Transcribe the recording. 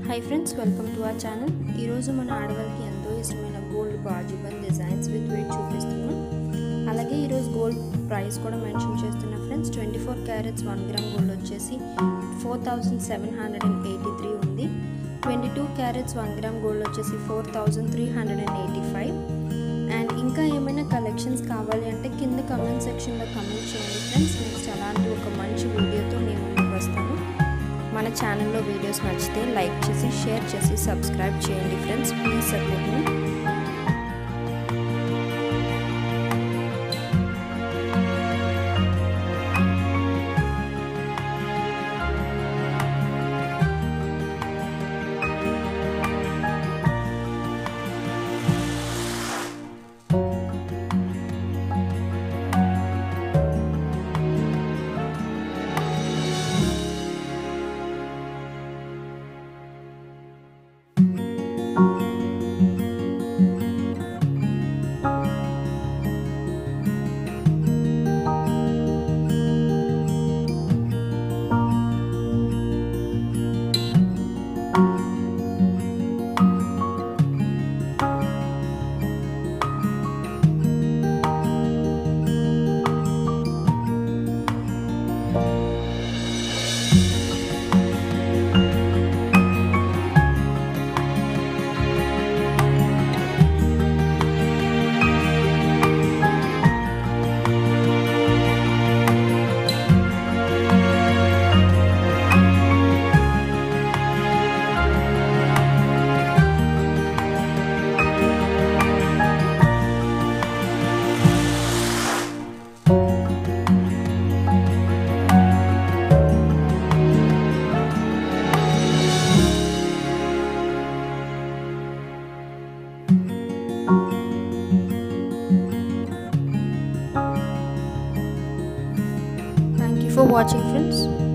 Hi friends welcome to our channel ఈరోజు మన ఆడవాళ్ళకి ఎంతో ఇష్టమైన గోల్డ్ బాజీబన్ డిజైన్స్ విత్ వెయిట్ చూపిస్తున్నాం అలాగే ఈరోజు గోల్డ్ ప్రైస్ కూడా మెన్షన్ చేస్తున్నా friends twenty four carats one gram gold వచ్చేసి four thousand seven hundred and eighty three ఉంది twenty two carats one gram gold వచ్చేసి four thousand three hundred and eighty five and ఇంకా ఏమైనా collections కావాలి అంటే కింద కమెంట్ సెక్షన్లో కమెంట్ చేయండి ఫ్రెండ్స్ నెక్స్ట్ అలాంటి ఒక మంచి వీడియోతో నేను ముందుకు వస్తాను మన ఛానల్లో వీడియోస్ నచ్చితే లైక్ చేసి షేర్ చేసి సబ్స్క్రైబ్ చేయండి ఫ్రెండ్స్ ప్లీజ్ సపోర్ట్ మీ Thank you for watching friends.